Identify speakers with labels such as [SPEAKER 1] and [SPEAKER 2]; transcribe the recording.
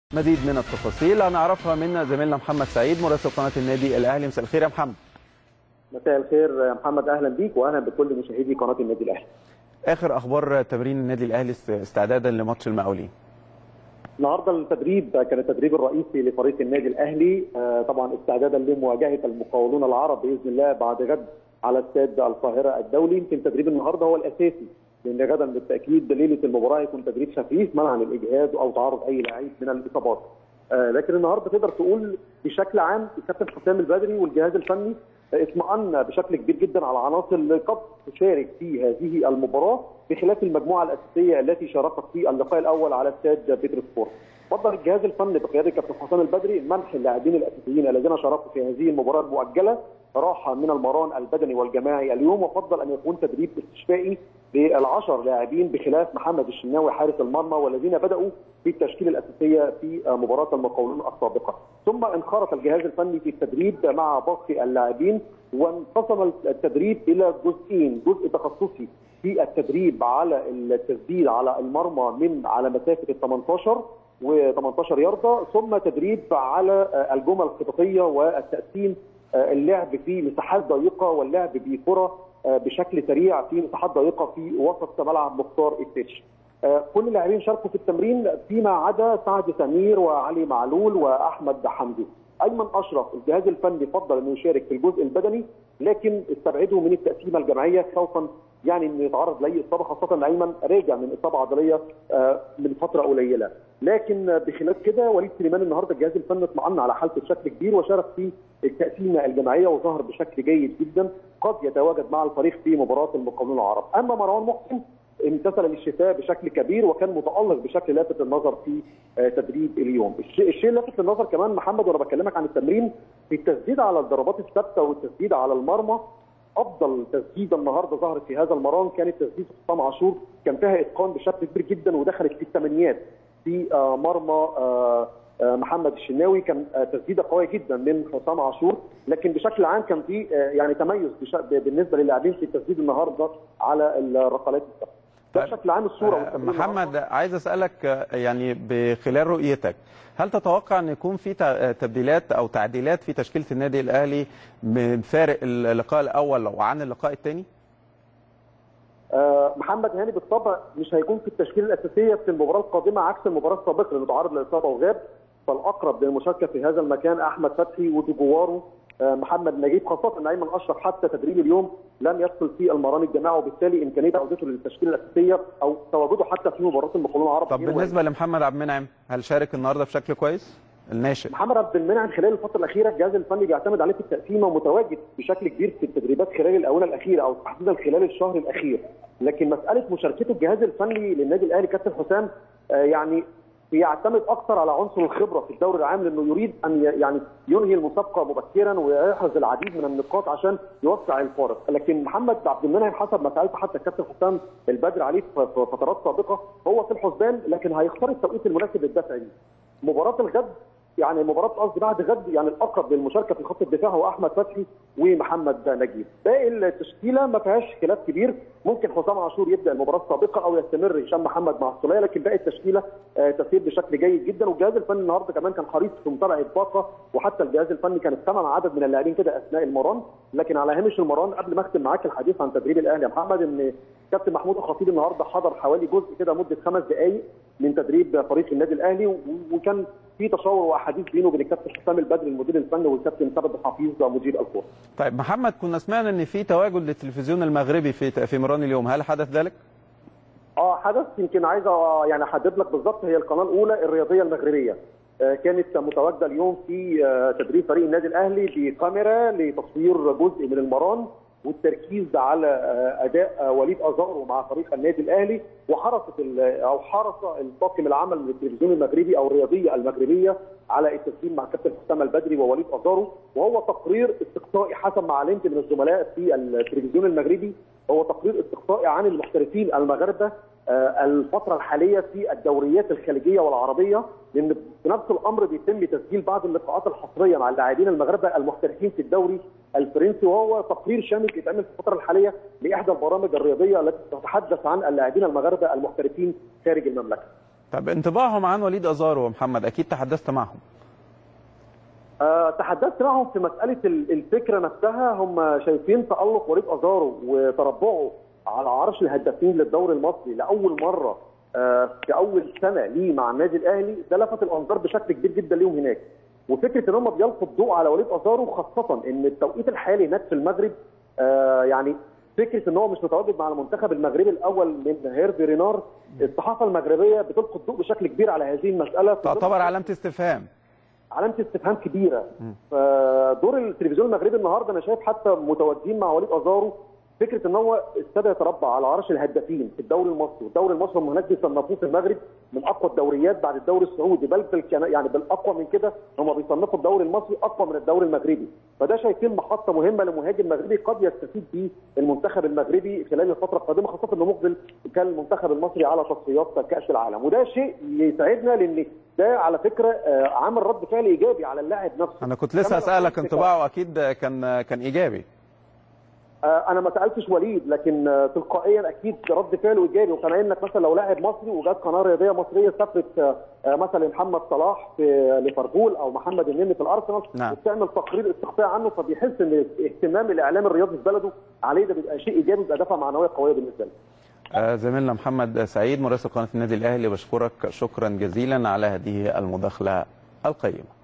[SPEAKER 1] مزيد من التفاصيل هنعرفها من زميلنا محمد سعيد مراسل قناه النادي الاهلي مساء الخير يا محمد
[SPEAKER 2] مساء الخير يا محمد اهلا بيك واهلا بكل مشاهدي قناه النادي الاهلي
[SPEAKER 1] اخر اخبار تمرين النادي الاهلي استعدادا لماتش المقاولين
[SPEAKER 2] النهارده التدريب كان التدريب الرئيسي لفريق النادي الاهلي طبعا استعدادا لمواجهه المقاولون العرب باذن الله بعد غد على استاد القاهره الدولي يمكن تدريب النهارده هو الاساسي لان غدا بالتاكيد ليله المباراه يكون تدريب خفيف منعا للاجهاد او تعرض اي لعيب من الاصابات آه لكن النهارده تقدر تقول بشكل عام الكابتن حسام البدري والجهاز الفني اطمأن بشكل كبير جدا على العناصر اللي قد تشارك في هذه المباراه بخلاف المجموعه الاساسيه التي شاركت في اللقاء الاول على استاد بيترسبورت. فضل الجهاز الفني بقياده الكابتن حسام البدري منح اللاعبين الاساسيين الذين شاركوا في هذه المباراه المؤجله راحه من المران البدني والجماعي اليوم وفضل ان يكون تدريب استشفائي للعشر لاعبين بخلاف محمد الشناوي حارس المرمى والذين بداوا في التشكيله الاساسيه في مباراه المقاولون السابقه، ثم انخرط الجهاز الفني في التدريب مع باقي اللاعبين وانقسم التدريب الى جزئين، جزء تخصصي في التدريب على التسديد على المرمى من على مسافه ال 18 و18 ياردة ثم تدريب على الجمل الخططيه والتقسيم اللعب في مساحات ضيقه واللعب بكره بشكل سريع في مساحات ضيقه في وسط ملعب مختار التتش. كل اللاعبين شاركوا في التمرين فيما عدا سعد سمير وعلي معلول واحمد حمدي. ايمن اشرف الجهاز الفني فضل انه يشارك في الجزء البدني لكن استبعده من التقسيمه الجماعيه خوفا يعني انه يتعرض لاي اصابه خاصه ان ايمن راجع من اصابه عضليه من فتره قليله لكن بخلاف كده وليد سليمان النهارده الجهاز الفني اطمأن على حالته بشكل كبير وشارك في التقسيمه الجماعيه وظهر بشكل جيد جدا قد يتواجد مع الفريق في مباراه المقاولون العرب اما مروان محسن امتثل للشفاء بشكل كبير وكان متالق بشكل لافت للنظر في تدريب اليوم الشيء الشيء اللافت للنظر كمان محمد وانا بكلمك عن التمرين في التسديد على الضربات الثابته والتسديد على المرمى افضل تسديده النهارده ظهرت في هذا المران كانت تسديده حسام عاشور كان فيها اتقان بشكل كبير جدا ودخلت في الثمانينات في مرمى محمد الشناوي كان تسديده قويه جدا من حسام عاشور لكن بشكل عام كان في يعني تميز بالنسبه للاعبين في التسديد النهارده على الركلات الثابته ده بشكل عام الصوره
[SPEAKER 1] محمد عايز اسالك يعني بخلال رؤيتك هل تتوقع ان يكون في تبديلات او تعديلات في تشكيله النادي الاهلي من فارق اللقاء الاول وعن اللقاء الثاني؟
[SPEAKER 2] آه محمد هاني بالطبع مش هيكون في التشكيله الاساسيه في المباراه القادمه عكس المباراه السابقه لانه تعرض لاصابه وغاب فالاقرب للمشاركه في هذا المكان احمد فتحي وديجوارو محمد نجيب خاصه ان ايمن اشرف حتى تدريب اليوم لم يدخل في المران الجماعي وبالتالي امكانيه عودته للتشكيله الاساسيه او تواجده حتى في مباراه المقاولون العرب
[SPEAKER 1] طب بالنسبه لمحمد عبد المنعم هل شارك النهارده بشكل كويس؟ الناشئ
[SPEAKER 2] محمد عبد المنعم خلال الفتره الاخيره الجهاز الفني بيعتمد عليه في التقسيمه ومتواجد بشكل كبير في التدريبات خلال الاونه الاخيره او تحديدا خلال الشهر الاخير لكن مساله مشاركته الجهاز الفني للنادي الاهلي كابتن حسام آه يعني بيعتمد اكثر على عنصر الخبره في الدوري العام لانه يريد ان يعني ينهي المسابقه مبكرا ويحرز العديد من النقاط عشان يوسع الفارق، لكن محمد عبد المنعم حسب ما سالت حتى الكابتن حسام البدر عليه في فترات سابقه هو في الحسبان لكن هيختار التوقيت المناسب للدفع دي. مباراه الغد يعني مباراه قصدي بعد غد يعني الاقرب للمشاركه في خط الدفاع هو احمد فتحي ومحمد نجيب. باقي التشكيله ما فيهاش خلاف كبير، ممكن حسام عاشور يبدا المباراه السابقه او يستمر هشام محمد مع السوليه لكن باقي التشكيله آه تسير بشكل جيد جدا والجهاز الفني النهارده كمان كان حريص في متابعه باقه وحتى الجهاز الفني كان استمع عدد من اللاعبين كده اثناء المران لكن على هامش المران قبل ما اختم معاك الحديث عن تدريب الاهلي يا محمد ان كابتن محمود الخطيب النهارده حضر حوالي جزء كده مده خمس دقائق من تدريب فريق النادي الاهلي وكان في تشاور واحاديث بينه وبين الكابتن حسام البدري المدير الفني والكابتن ثابت حفيظ مدير الكوره.
[SPEAKER 1] طيب محمد كنا سمعنا ان في تواجد للتلفزيون المغربي في في مران اليوم، هل حدث ذلك؟
[SPEAKER 2] اه حدث يمكن عايز يعني احدد لك بالظبط هي القناه الاولى الرياضيه المغربيه. آه كانت متواجده اليوم في آه تدريب فريق النادي الاهلي بكاميرا لتصوير جزء من المران والتركيز على اداء وليد ازارو مع فريق النادي الاهلي وحرصت او حرص الطاقم العمل للتلفزيون المغربي او الرياضيه المغربيه على التسليم مع كابتن حسام البدري ووليد ازارو وهو تقرير استقصائي حسب ما علمت من الزملاء في التلفزيون المغربي هو تقرير استقصائي عن المحترفين المغاربه الفتره الحاليه في الدوريات الخليجيه والعربيه لان بنفس الامر بيتم تسجيل بعض اللقاءات الحصريه مع اللاعبين المغاربه المحترفين في الدوري الفرنسي وهو تقرير شامل بيتعمل في الفتره الحاليه لاحدى البرامج الرياضيه التي تتحدث عن اللاعبين المغاربه المحترفين خارج المملكه.
[SPEAKER 1] طب انطباعهم عن وليد ازارو ومحمد اكيد تحدثت معهم
[SPEAKER 2] أه تحدثت معهم في مساله الفكره نفسها هم شايفين تالق وليد ازارو وتربعه على عرش الهدافين للدوري المصري لاول مره أه في اول سنه ليه مع النادي الاهلي ده لفت الانظار بشكل كبير جدا ليهم هناك وفكره ان هم بيلقوا الضوء على وليد ازارو خاصه ان التوقيت الحالي هناك في المغرب أه يعني فكره ان هو مش متواجد مع المنتخب المغربي الاول من هيرفي رينار الصحافه المغربيه بتلقي الضوء بشكل كبير على هذه المساله
[SPEAKER 1] تعتبر علامه استفهام
[SPEAKER 2] علامه استفهام كبيره فدور التلفزيون المغربي النهارده انا شايف حتى متواجدين مع وليد ازارو فكره ان هو ابتدى يتربع على عرش الهدافين في الدوري المصري والدوري المصري هم هناك بيصنفوه في المغرب من اقوى الدوريات بعد الدوري السعودي بل يعني بالاقوى من كده هم بيصنفوا الدوري المصري اقوى من الدوري المغربي فده شايفين محطه مهمه لمهاجم مغربي قد يستفيد به المنتخب المغربي خلال الفتره القادمه خاصه انه مقبل كان المنتخب المصري على تصفيات كاس العالم وده شيء يسعدنا لان ده على فكره عامل رد فعل ايجابي على اللاعب نفسه
[SPEAKER 1] انا كنت لسه اسالك انطباعه اكيد كان كان ايجابي
[SPEAKER 2] انا ما سالتش وليد لكن تلقائيا اكيد رد فعله ايجابي وكان انك مثلا لو لاعب مصري وجات قناه رياضيه مصريه سافرت مثلا محمد صلاح في ليفربول او محمد النني في الارسنال
[SPEAKER 1] نعم.
[SPEAKER 2] وبتعمل تقرير استقطاع عنه فبيحس ان اهتمام الاعلام الرياضي في بلده عليه ده بيبقى شيء ايجابي بيبقى دفعه معنويه قويه بالنسبه له.
[SPEAKER 1] آه زميلنا محمد سعيد مراسل قناه النادي الاهلي بشكرك شكرا جزيلا على هذه المداخله القيمه.